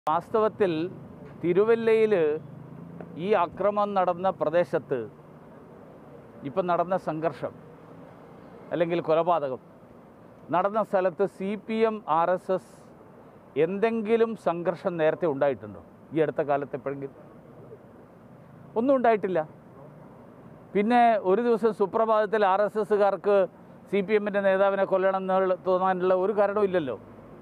വാസ്തവത്തിൽ തിരുവല്ലയിൽ ഈ അക്രമം നടന്ന പ്രദേശത്ത് ഇപ്പം നടന്ന സംഘർഷം അല്ലെങ്കിൽ കൊലപാതകം നടന്ന സ്ഥലത്ത് C P M R S S എന്തെങ്കിലും സംഘർഷം നേരത്തെ ഉണ്ടായിട്ടുണ്ടോ ഈ അടുത്ത കാലത്ത് എപ്പോഴെങ്കിലും ഒന്നും ഉണ്ടായിട്ടില്ല പിന്നെ ഒരു ദിവസം സുപ്രഭാതത്തിൽ ആർ എസ് എസ്സുകാർക്ക് സി പി എമ്മിൻ്റെ നേതാവിനെ കൊല്ലണം എന്നുള്ള തോന്നാനുള്ള ഒരു കാരണവും ഇല്ലല്ലോ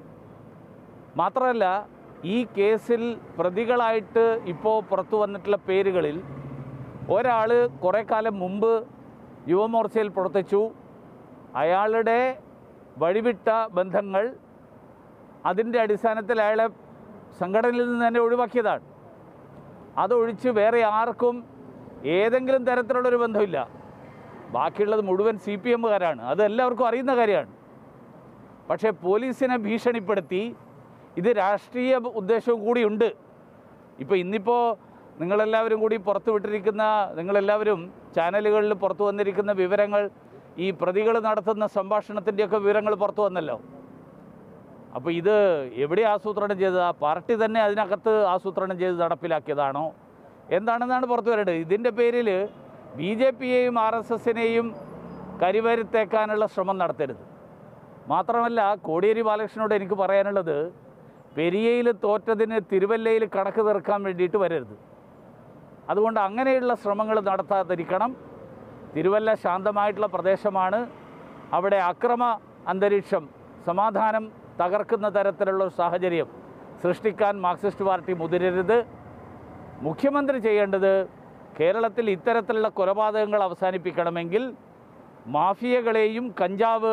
മാത്രമല്ല ഈ കേസിൽ പ്രതികളായിട്ട് ഇപ്പോൾ പുറത്തു വന്നിട്ടുള്ള പേരുകളിൽ ഒരാൾ കുറേ കാലം മുമ്പ് യുവമോർച്ചയിൽ പ്രവർത്തിച്ചു അയാളുടെ വഴിവിട്ട ബന്ധങ്ങൾ അതിൻ്റെ അടിസ്ഥാനത്തിൽ അയാളെ സംഘടനയിൽ നിന്ന് തന്നെ ഒഴിവാക്കിയതാണ് അതൊഴിച്ച് വേറെ ആർക്കും ഏതെങ്കിലും തരത്തിലുള്ളൊരു ബന്ധമില്ല ബാക്കിയുള്ളത് മുഴുവൻ സി പി എമ്മുകാരാണ് അത് എല്ലാവർക്കും അറിയുന്ന കാര്യമാണ് പക്ഷേ പോലീസിനെ ഭീഷണിപ്പെടുത്തി ഇത് രാഷ്ട്രീയ ഉദ്ദേശവും കൂടിയുണ്ട് ഇപ്പോൾ ഇന്നിപ്പോൾ നിങ്ങളെല്ലാവരും കൂടി പുറത്തു വിട്ടിരിക്കുന്ന നിങ്ങളെല്ലാവരും ചാനലുകളിൽ പുറത്തു വന്നിരിക്കുന്ന വിവരങ്ങൾ ഈ പ്രതികൾ നടത്തുന്ന സംഭാഷണത്തിൻ്റെയൊക്കെ വിവരങ്ങൾ പുറത്തു വന്നല്ലോ അപ്പോൾ ഇത് എവിടെ ആസൂത്രണം ചെയ്തത് ആ പാർട്ടി തന്നെ അതിനകത്ത് ആസൂത്രണം ചെയ്ത് നടപ്പിലാക്കിയതാണോ എന്താണെന്നാണ് പുറത്തു വരേണ്ടത് ഇതിൻ്റെ പേരിൽ ബി ജെ പിയെയും ആർ എസ് എസിനെയും കരിവരുത്തേക്കാനുള്ള ശ്രമം നടത്തരുത് മാത്രമല്ല കോടിയേരി ബാലകൃഷ്ണനോട് എനിക്ക് പറയാനുള്ളത് പെരിയയിൽ തോറ്റതിന് തിരുവല്ലയിൽ കണക്ക് തീർക്കാൻ വേണ്ടിയിട്ട് വരരുത് അതുകൊണ്ട് അങ്ങനെയുള്ള ശ്രമങ്ങൾ നടത്താതിരിക്കണം തിരുവല്ല ശാന്തമായിട്ടുള്ള പ്രദേശമാണ് അവിടെ അക്രമ അന്തരീക്ഷം സമാധാനം തകർക്കുന്ന തരത്തിലുള്ള ഒരു സാഹചര്യം സൃഷ്ടിക്കാൻ മാർക്സിസ്റ്റ് പാർട്ടി മുതിരരുത് മുഖ്യമന്ത്രി ചെയ്യേണ്ടത് കേരളത്തിൽ ഇത്തരത്തിലുള്ള കൊലപാതകങ്ങൾ അവസാനിപ്പിക്കണമെങ്കിൽ മാഫിയകളെയും കഞ്ചാവ്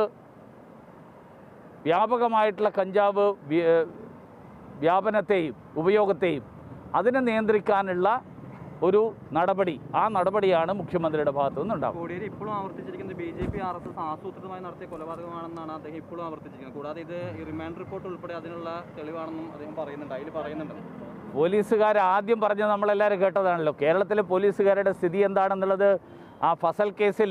വ്യാപകമായിട്ടുള്ള കഞ്ചാവ് വ്യ- വ്യാപനത്തെയും ഉപയോഗത്തെയും അതിനെ നിയന്ത്രിക്കാനുള്ള ഒരു നടപടി ആ നടപടിയാണ് മുഖ്യമന്ത്രിയുടെ ഭാഗത്തു നിന്നുണ്ടാവുക കോടിയേരി ഇപ്പോഴും ആവർത്തിച്ചിരിക്കുന്നത് B J P R S S ആസൂത്രിതമായി നടത്തിയ കൊലപാതകമാണെന്നാണ് അദ്ദേഹം ഇപ്പോഴും ആവർത്തിച്ചിരിക്കുന്നത് കൂടാതെ ഇത് ഈ റിമാൻഡ് റിപ്പോർട്ട് ഉൾപ്പെടെ അതിനുള്ള തെളിവാണെന്നും അദ്ദേഹം പറയുന്നുണ്ട് അതിൽ പറയുന്നുണ്ട് പോലീസുകാർ ആദ്യം പറഞ്ഞ് നമ്മളെല്ലാവരും കേട്ടതാണല്ലോ കേരളത്തിലെ പോലീസുകാരുടെ സ്ഥിതി എന്താണെന്നുള്ളത് ആ ഫസൽ കേസിൽ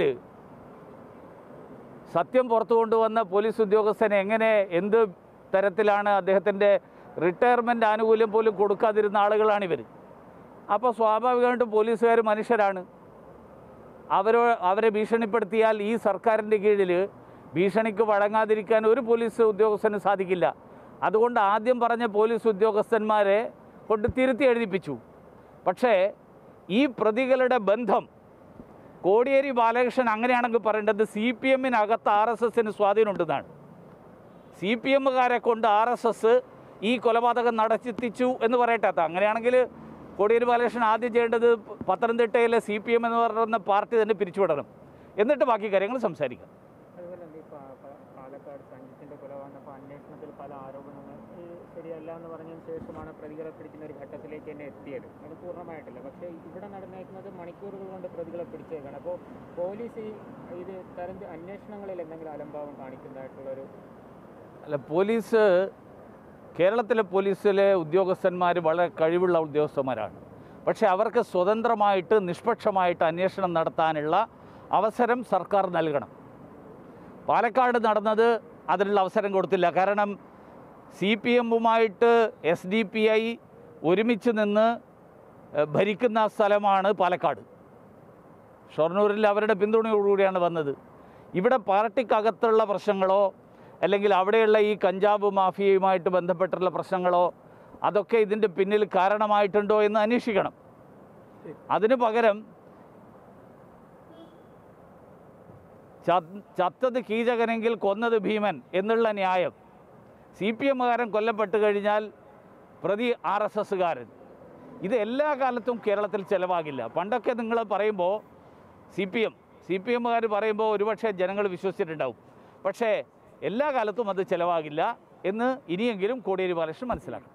സത്യം പുറത്തു കൊണ്ടുവന്ന പോലീസ് ഉദ്യോഗസ്ഥന് എങ്ങനെ എന്ത് തരത്തിലാണ് അദ്ദേഹത്തിൻ്റെ റിട്ടയർമെൻറ്റ് ആനുകൂല്യം പോലും കൊടുക്കാതിരുന്ന ആളുകളാണിവർ അപ്പോൾ സ്വാഭാവികമായിട്ടും പോലീസുകാർ മനുഷ്യരാണ് അവരോ അവരെ ഭീഷണിപ്പെടുത്തിയാൽ ഈ സർക്കാരിൻ്റെ കീഴിൽ ഭീഷണിക്ക് വഴങ്ങാതിരിക്കാൻ ഒരു പോലീസ് ഉദ്യോഗസ്ഥന് സാധിക്കില്ല അതുകൊണ്ട് ആദ്യം പറഞ്ഞ പോലീസ് ഉദ്യോഗസ്ഥന്മാരെ കൊണ്ട് തിരുത്തി എഴുതിപ്പിച്ചു പക്ഷേ ഈ പ്രതികളുടെ ബന്ധം കോടിയേരി ബാലകൃഷ്ണൻ അങ്ങനെയാണെങ്കിൽ പറയേണ്ടത് സി പി എമ്മിനകത്ത് ആർ എസ് എസിന് സ്വാധീനമുണ്ടെന്നാണ് സി പി എമ്മുകാരെ കൊണ്ട് ആർ എസ് എസ് ഈ കൊലപാതകം നടത്തിച്ചു എന്ന് പറയട്ടെ അത് അങ്ങനെയാണെങ്കിൽ കോടിയേരി ബാലകൃഷ്ണൻ ആദ്യം ചെയ്യേണ്ടത് പത്തനംതിട്ടയിലെ സി പി എം എന്ന് പറയുന്ന പാർട്ടി തന്നെ പിരിച്ചുവിടണം എന്നിട്ട് ബാക്കി കാര്യങ്ങൾ സംസാരിക്കാം അതുപോലെ തന്നെ ഈ പാ- പാ- പാലക്കാട് സഞ്ജിത്തിന്റെ കൊല വന്നപ്പോൾ അന്വേഷണത്തിൽ പല ആരോപണങ്ങൾ ഈ ശരിയല്ല എന്ന് പറഞ്ഞതിന് ശേഷമാണ് പ്രതികളെ പിടിക്കുന്ന ഒരു ഘട്ടത്തിലേക്ക് തന്നെ എത്തിയത് അത് പൂർണ്ണമായിട്ടില്ല പക്ഷേ ഇവിടെ നടന്നേക്കുന്നത് മണിക്കൂറുകൾ കൊണ്ട് പ്രതികളെ പിടിച്ചേക്കാണ് അപ്പോൾ പോലീസ് ഈ ഇത് തരം അന്വേഷണങ്ങളിൽ എന്തെങ്കിലും അലംഭാവം കാണിക്കുന്നതായിട്ടുള്ളൊരു അല്ല പോലീസ് കേരളത്തിലെ പോലീസിലെ ഉദ്യോഗസ്ഥന്മാർ വളരെ കഴിവുള്ള ഉദ്യോഗസ്ഥന്മാരാണ് പക്ഷേ അവർക്ക് സ്വതന്ത്രമായിട്ട് നിഷ്പക്ഷമായിട്ട് അന്വേഷണം നടത്താനുള്ള അവസരം സർക്കാർ നൽകണം പാലക്കാട് നടന്നത് അതിനുള്ള അവസരം കൊടുത്തില്ല കാരണം സി പി എമ്മുമായിട്ട് എസ് ഡി പി ഐ ഒരുമിച്ച് നിന്ന് ഏഹ്, ഭരിക്കുന്ന സ്ഥലമാണ് പാലക്കാട് ഷൊർണൂരിൽ അവരുടെ പിന്തുണയോടുകൂടിയാണ് വന്നത് ഇവിടെ പാർട്ടിക്കകത്തുള്ള പ്രശ്നങ്ങളോ അല്ലെങ്കിൽ അവിടെയുള്ള ഈ കഞ്ചാവ് മാഫിയയുമായിട്ട് ബന്ധപ്പെട്ടുള്ള പ്രശ്നങ്ങളോ അതൊക്കെ ഇതിൻ്റെ പിന്നിൽ കാരണമായിട്ടുണ്ടോ എന്ന് അന്വേഷിക്കണം അതിന് പകരം ചത്- ചത്തത് കീചകനെങ്കിൽ കൊന്നത് ഭീമൻ എന്നുള്ള ന്യായം സി പി എമ്മുകാരൻ കൊല്ലപ്പെട്ട് കഴിഞ്ഞാൽ പ്രതി ആർ എസ് എസ്സുകാരൻ ഇത് എല്ലാ കാലത്തും കേരളത്തിൽ ചിലവാകില്ല പണ്ടൊക്കെ നിങ്ങൾ പറയുമ്പോൾ C P M C P എമ്മുകാർ പറയുമ്പോൾ ഒരുപക്ഷെ ജനങ്ങൾ വിശ്വസിച്ചിട്ടുണ്ടാവും പക്ഷേ എല്ലാ കാലത്തും അത് ചിലവാകില്ല എന്ന് ഇനിയെങ്കിലും കോടിയേരി ബാലകൃഷ്ണൻ മനസ്സിലാക്കണം